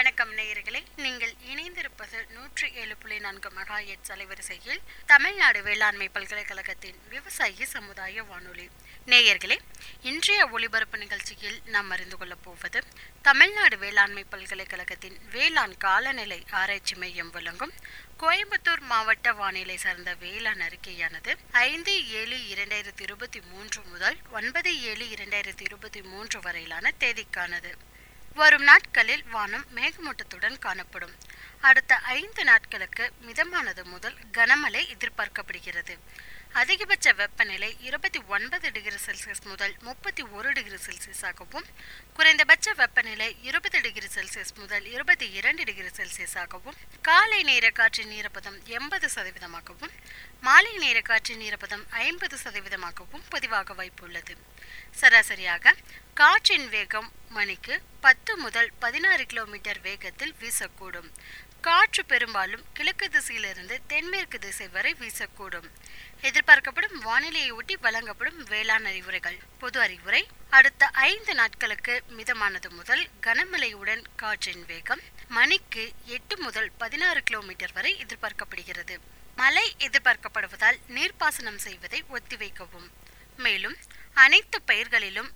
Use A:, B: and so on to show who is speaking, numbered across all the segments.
A: வணக்கம் நேயர்களே நீங்கள் இணைந்திருப்பது நூற்றி ஏழு புள்ளி நான்கு மெகா எட் அலைவரிசையில் தமிழ்நாடு வேளாண்மை பல்கலைக்கழகத்தின் விவசாயி சமுதாய வானொலி நேயர்களே இன்றைய ஒளிபரப்பு நிகழ்ச்சியில் நாம் அறிந்து கொள்ளப் போவது தமிழ்நாடு வேளாண்மை பல்கலைக்கழகத்தின் வேளாண் காலநிலை ஆராய்ச்சி மையம் வழங்கும் கோயம்புத்தூர் மாவட்ட வானிலை சார்ந்த வேளாண் அறிக்கையானது ஐந்து ஏழு இரண்டாயிரத்தி இருபத்தி மூன்று முதல் ஒன்பது ஏழு இரண்டாயிரத்தி இருபத்தி மூன்று வரையிலான தேதிக்கானது வரும் நாட்களில் வானம் மேகமூட்டத்துடன் காணப்படும் அடுத்த ஐந்து நாட்களுக்கு மிதமானது முதல் கனமழை எதிர்பார்க்கப்படுகிறது அதிகபட்ச வெப்பநிலை இருபத்தி ஒன்பது டிகிரி செல்சியஸ் முதல் முப்பத்தி ஒரு டிகிரி செல்சியஸாகவும் குறைந்தபட்ச வெப்பநிலை இருபது டிகிரி செல்சியஸ் முதல் இருபத்தி இரண்டு டிகிரி செல்சியஸாகவும் காலை நேர காற்றின் ஈரப்பதம் எண்பது சதவீதமாகவும் மாலை நேர காற்றின் ஈரப்பதம் ஐம்பது சதவீதமாகவும் பதிவாக வாய்ப்புள்ளது சராசரியாக காற்றின் வேகம் மணிக்கு பத்து முதல் பதினாறு கிலோமீட்டர் வேகத்தில் வீசக்கூடும் காற்று பெரும்பாலும் கிழக்கு திசையிலிருந்து தென்மேற்கு திசை வரை வீசக்கூடும் எதிர்பார்க்கப்படும் வானிலையை ஒட்டி வழங்கப்படும் வேளாண் அறிவுரைகள் பொது அறிவுரை அடுத்த ஐந்து நாட்களுக்கு மிதமானது முதல் கனமழையுடன் காற்றின் வேகம் மணிக்கு எட்டு முதல் பதினாறு கிலோமீட்டர் வரை எதிர்பார்க்கப்படுகிறது மழை எதிர்பார்க்கப்படுவதால் நீர்ப்பாசனம் செய்வதை ஒத்திவைக்கவும் மேலும் அனைத்து பயிர்களிலும்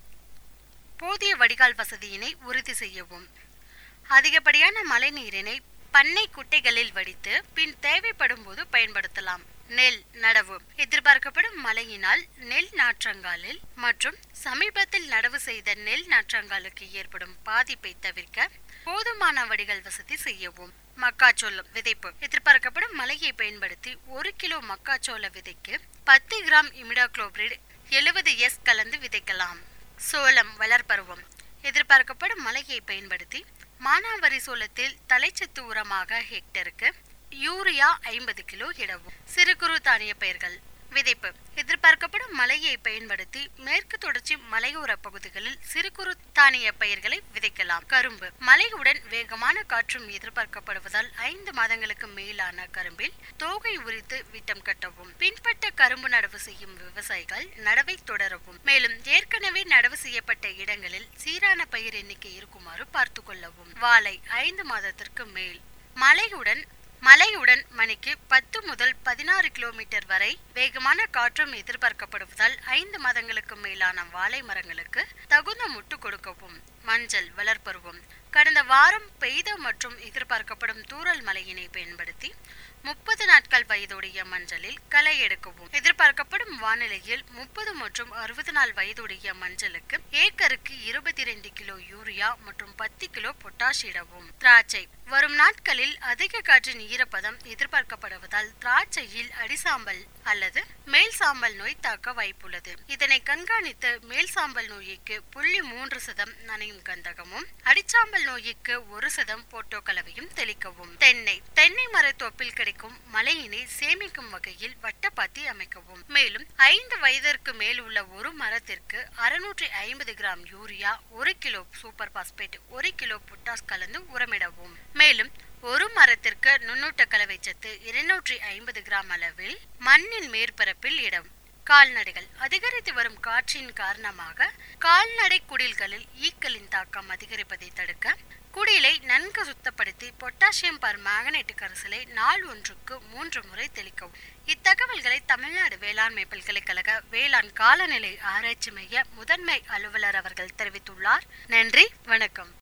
A: போதிய வடிகால் வசதியினை உறுதி செய்யவும் அதிகப்படியான மழை நீரினை பண்ணை குட்டைகளில் வடித்து பின் தேவைப்படும் போது பயன்படுத்தலாம் நெல் நடவு எதிர்பார்க்கப்படும் மழையினால் நெல் நாற்றங்காலில் மற்றும் சமீபத்தில் நடவு செய்த நெல் நாற்றங்காலுக்கு ஏற்படும் பாதிப்பை தவிர்க்க போதுமான வடிகால் வசதி செய்யவும் மக்காச்சோளம் விதைப்பு எதிர்பார்க்கப்படும் மழையை பயன்படுத்தி ஒரு கிலோ மக்காச்சோள விதைக்கு பத்து கிராம் இமிடாக்ளோபிரிட் எழுபது எஸ் கலந்து விதைக்கலாம் சோளம் வளர்பருவம் எதிர்பார்க்கப்படும் மழையை பயன்படுத்தி மானாவரி சோளத்தில் தலைச்சத்து உரமாக ஹெக்டருக்கு யூரியா ஐம்பது கிலோ இடவும் சிறு குறு தானிய பயிர்கள் விதைப்பு எதிர்பார்க்கப்படும் மழையை பயன்படுத்தி மேற்கு தொடர்ச்சி மலையோர பகுதிகளில் சிறு குறு தானிய பயிர்களை விதைக்கலாம் கரும்பு மழையுடன் வேகமான காற்றும் எதிர்பார்க்கப்படுவதால் ஐந்து மாதங்களுக்கு மேலான கரும்பில் தோகை உரித்து விட்டம் கட்டவும் பின்பற்ற கரும்பு நடவு செய்யும் விவசாயிகள் நடவை தொடரவும் மேலும் ஏற்கனவே நடவு செய்யப்பட்ட இடங்களில் சீரான பயிர் எண்ணிக்கை இருக்குமாறு பார்த்து கொள்ளவும் வாழை ஐந்து மாதத்திற்கு மேல் மழையுடன் மழையுடன் மணிக்கு பத்து முதல் பதினாறு கிலோமீட்டர் வரை வேகமான காற்றும் எதிர்பார்க்கப்படுவதால் ஐந்து மாதங்களுக்கு மேலான வாழை மரங்களுக்கு தகுந்த முட்டு கொடுக்கவும் மஞ்சள் வளர்ப்பருவம் கடந்த வாரம் பெய்த மற்றும் எதிர்பார்க்கப்படும் தூறல் மழையினை பயன்படுத்தி முப்பது நாட்கள் வயதுடைய மஞ்சளில் களை எடுக்கவும் எதிர்பார்க்கப்படும் வானிலையில் முப்பது மற்றும் அறுபது நாள் வயதுடைய மஞ்சளுக்கு ஏக்கருக்கு இருபத்தி ரெண்டு கிலோ யூரியா மற்றும் பத்து கிலோ பொட்டாஷ் இடவும் திராட்சை வரும் நாட்களில் அதிக காற்றின் ஈரப்பதம் எதிர்பார்க்கப்படுவதால் திராட்சையில் அடிசாம்பல் அல்லது மேல் சாம்பல் நோய் தாக்க வாய்ப்புள்ளது இதனை கண்காணித்து மேல் சாம்பல் நோய்க்கு புள்ளி மூன்று சதம் நனையும் கந்தகமும் அடிச்சாம்பல் நோய்க்கு ஒரு சதம் போட்டோ கலவையும் தெளிக்கவும் தென்னை தென்னை மரத்தோப்பில் கிடைக்கும் மழையினை சேமிக்கும் வகையில் வட்டப்பாத்தி அமைக்கவும் மேலும் ஐந்து வயதிற்கு மேல் உள்ள ஒரு மரத்திற்கு அறுநூற்றி ஐம்பது கிராம் யூரியா ஒரு கிலோ சூப்பர் பாஸ்பேட் ஒரு கிலோ பொட்டாஸ் கலந்து உரமிடவும் மேலும் ஒரு மரத்திற்கு நுண்ணூட்ட கலவை சத்து இருநூற்றி ஐம்பது கிராம் அளவில் மண்ணின் மேற்பரப்பில் இடம் கால்நடைகள் அதிகரித்து வரும் காற்றின் காரணமாக கால்நடை குடில்களில் ஈக்களின் தாக்கம் அதிகரிப்பதை தடுக்க குடிலை நன்கு சுத்தப்படுத்தி பொட்டாசியம் பர் மேக்னேட்டு கரைசலை நாள் ஒன்றுக்கு மூன்று முறை தெளிக்கவும் இத்தகவல்களை தமிழ்நாடு வேளாண்மை பல்கலைக்கழக வேளாண் காலநிலை ஆராய்ச்சி மைய முதன்மை அலுவலர் அவர்கள் தெரிவித்துள்ளார் நன்றி வணக்கம்